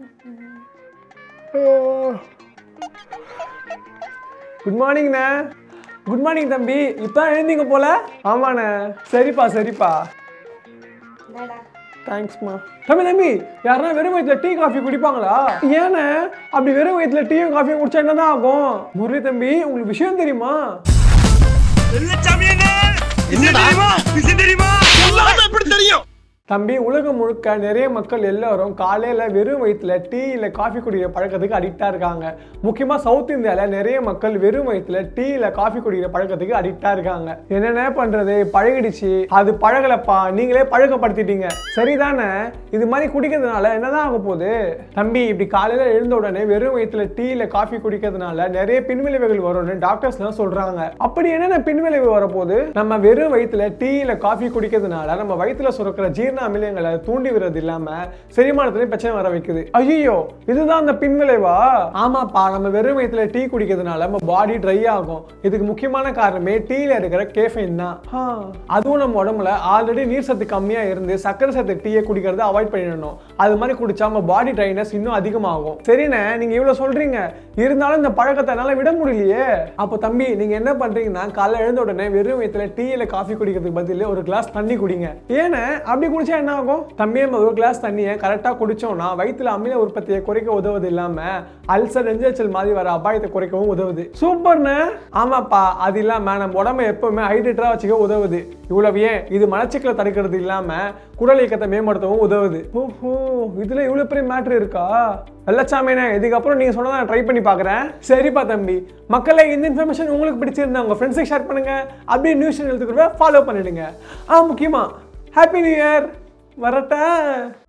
good மார்னிங்ண்ணே good morning தம்பி இப்போ எழுந்தீங்க போல ஆமாண்ணே சரிப்பா சரிப்பா தேங்க்ஸ்மா தம்பி தம்பி யாருன்னா வெறும் வயிற்றுல டீ காஃபி குடிப்பாங்களா ஏண்ணே அப்படி வெறும் வயிற்றுல டீயும் காஃபியும் குடிச்சா என்னதான் ஆகும் முரளி தம்பி உங்களுக்கு விஷயம் தெரியுமா தம்பி உலகம் முழுக்க நிறைய மக்கள் எல்லாரும் காலையில வெறும் வயிற்றுல டீ இல்ல காஃபி குடிக்கிற பழக்கத்துக்கு அடிக்டா இருக்காங்க முக்கியமா சவுத் இந்தியால நிறைய மக்கள் வெறும் வயிற்றுல டீ இல்ல காஃபி குடிக்கிற பழக்கத்துக்கு அடிக்டா இருக்காங்க என்னென்ன பண்றது பழகிடுச்சு அது பழகலப்பா நீங்களே பழக்கப்படுத்திட்டீங்க சரிதானே இது மாதிரி குடிக்கிறதுனால என்னதான் ஆக போகுது தம்பி இப்படி காலையில எழுந்த உடனே வெறும் வயிற்றுல டீ இல்ல காஃபி குடிக்கிறதுனால நிறைய பின்விளைவுகள் வரும்னு டாக்டர்ஸ் எல்லாம் சொல்றாங்க அப்படி என்னென்ன பின்விளைவு வரப்போகுது நம்ம வெறும் வயிற்றுல டீ இல்ல காஃபி குடிக்கிறதுனால நம்ம வயிற்றுல சுரக்கிற ஜீரண அமிலங்களை தூண்டி விடுறது இல்லாம செரிமானத்திலே பிரச்சனை வர வைக்குது ஐயோ இதுதான் அந்த பின்விளைவா ஆமாப்பா நம்ம வெறும் வயிற்றுல டீ குடிக்கிறதுனால நம்ம பாடி ட்ரை ஆகும் இதுக்கு முக்கியமான காரணமே டீல இருக்கிற கேஃபைன் தான் ஆ, அதுவும் நம்ம உடம்புல ஆல்ரெடி நீர் சத்து கம்மியா இருந்து சக்கரை சத்து டீயை குடிக்கிறத அவாய்ட் பண்ணிடணும் அது மாதிரி குடிச்சா நம்ம பாடி ட்ரைனஸ் இன்னும் அதிகமாகும் சரிண்ணே நீங்க இவ்வளவு சொல்றீங்க இருந்தாலும் இந்த பழக்கத்தை என்னால விட முடியலையே அப்போ தம்பி நீங்க என்ன பண்றீங்கன்னா காலைல எழுந்த உடனே வெறும் வயிற்றுல டீ இல்ல காஃபி குடிக்கிறதுக்கு பதில் ஒரு கிளாஸ் தண்ணி குடிங்க ஏன்னா அப்படி குடிச்சா என்ன ஆகும் தம்பி நம்ம ஒரு கிளாஸ் தண்ணியை கரெக்டா குடிச்சோம்னா வயிற்றுல அமில உற்பத்தியை குறைக்க உதவுது இல்லாம அல்சர் நெஞ்சரிச்சல் மாதிரி வர அபாயத்தை குறைக்கவும் உதவுது சூப்பர்ண்ணே ஆமாப்பா அது இல்லாம நம்ம உடம்ப எப்பவுமே ஹைட்ரேட்டரா வச்சுக்க உதவுது இவ்வளவு ஏன் இது மலச்சிக்கலை தடுக்கிறது இல்லாம குடல் இயக்கத்தை மேம்படுத்தவும் உதவுது ஓஹோ இதுல இவ்வளவு பெரிய மேட்ரு இருக்கா வெள்ளச்சாமினே இதுக்கப்புறம் நீங்க சொன்னதை நான் ட்ரை பண்ணி பார்க்குறேன் சரிப்பா தம்பி மக்களே இந்த இன்ஃபர்மேஷன் உங்களுக்கு பிடிச்சிருந்தா உங்க ஃப்ரெண்ட்ஸுக்கு ஷேர் பண்ணுங்க அப்படியே நியூஸ் சேனல் ஃபாலோ பண்ணிடுங்க ஆ முக்கியமா ஹாப்பி நியூ இயர் வரட்டேன்